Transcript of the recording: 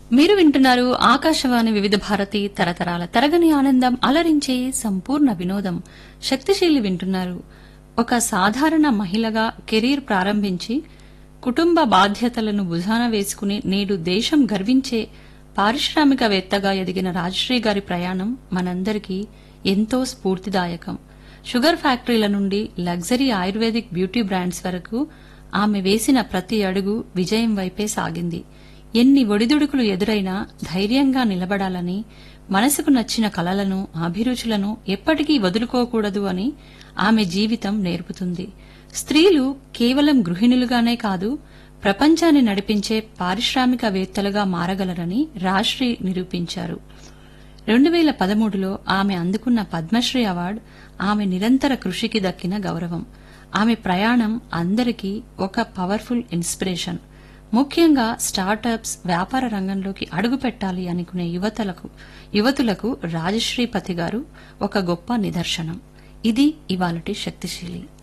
మీరు వింటున్నారు ఆకాశవాణి వివిధ భారతి తరతరాల తరగని ఆనందం అలరించే సంపూర్ణ వినోదం శక్తిశీలి వింటున్నారు ఒక సాధారణ మహిళగా కెరీర్ ప్రారంభించి కుటుంబ బాధ్యతలను భుజాన వేసుకుని నేడు దేశం గర్వించే పారిశ్రామికవేత్తగా ఎదిగిన రాజశ్రీ గారి ప్రయాణం మనందరికీ ఎంతో స్ఫూర్తిదాయకం షుగర్ ఫ్యాక్టరీల నుండి లగ్జరీ ఆయుర్వేదిక్ బ్యూటీ బ్రాండ్స్ వరకు ఆమె వేసిన ప్రతి అడుగు విజయం వైపే సాగింది ఎన్ని ఒడిదుడుకులు ఎదురైనా ధైర్యంగా నిలబడాలని మనసుకు నచ్చిన కలలను అభిరుచులను ఎప్పటికీ వదులుకోకూడదు అని ఆమె జీవితం నేర్పుతుంది స్త్రీలు కేవలం గృహిణులుగానే కాదు ప్రపంచాన్ని నడిపించే పారిశ్రామికవేత్తలుగా మారగలరని రాశ్రీ నిరూపించారు రెండు వేల పదమూడులో ఆమె అందుకున్న పద్మశ్రీ అవార్డు ఆమె నిరంతర కృషికి దక్కిన గౌరవం ఆమె ప్రయాణం అందరికీ ఒక పవర్ఫుల్ ఇన్స్పిరేషన్ ముఖ్యంగా స్టార్టప్స్ వ్యాపార రంగంలోకి అడుగు పెట్టాలి అనుకునే యువతలకు యువతులకు రాజశ్రీపతి గారు ఒక గొప్ప నిదర్శనం ఇది ఇవాళటి శక్తిశీలి